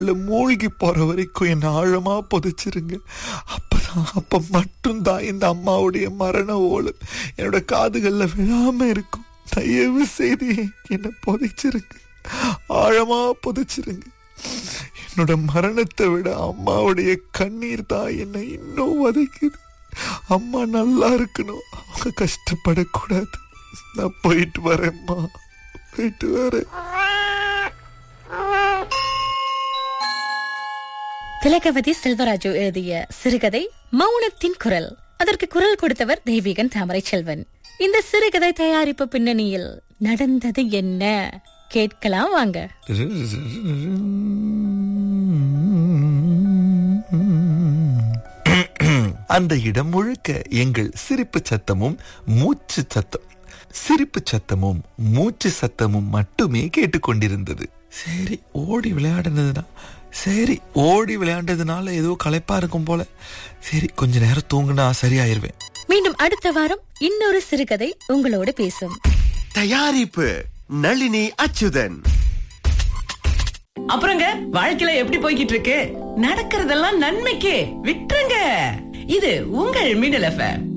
இல்ல மூழ்கி போற வரைக்கும் என்ன ஆழமா புதைச்சிருங்க அப்பதான் அப்ப மட்டும்தான் இந்த அம்மாவுடைய மரண ஓலம் என்னோட காதுகள்ல விழாம இருக்கும் தயவு செய்து என்ன புதைச்சிருங்க ஆழமா புதைச்சிருங்க என்னோட மரணத்தை விட அம்மாவுடைய கண்ணீர் தான் என்னை இன்னும் வதைக்குது அம்மா நல்லா இருக்கணும் அவங்க கஷ்டப்படக்கூடாது நான் போயிட்டு வரேன்மா போயிட்டு வரேன் திலகவதி செல்வராஜு எழுதிய சிறுகதை மௌனத்தின் குரல் அதற்கு குரல் கொடுத்தவர் தெய்வீகன் தாமரை செல்வன் இந்த சிறுகதை தயாரிப்பு பின்னணியில் நடந்தது என்ன கேட்கலாம் வாங்க அந்த இடம் முழுக்க எங்கள் சிரிப்பு சத்தமும் மூச்சு சத்தம் சிரிப்பு சத்தமும் மூச்சு சத்தமும் மட்டுமே கேட்டுக்கொண்டிருந்தது சரி ஓடி விளையாடுனதுனா சரி ஓடி விளையாண்டதுனால ஏதோ களைப்பா இருக்கும் போல சரி கொஞ்ச நேரம் தூங்குனா சரியாயிருவேன் மீண்டும் அடுத்த வாரம் இன்னொரு சிறுகதை உங்களோடு பேசும் தயாரிப்பு நளினி அச்சுதன் அப்புறங்க வாழ்க்கையில எப்படி போய்கிட்டு இருக்கு நடக்கிறதெல்லாம் நன்மைக்கு விட்டுருங்க இது உங்கள் மின்னல் எஃப்எம்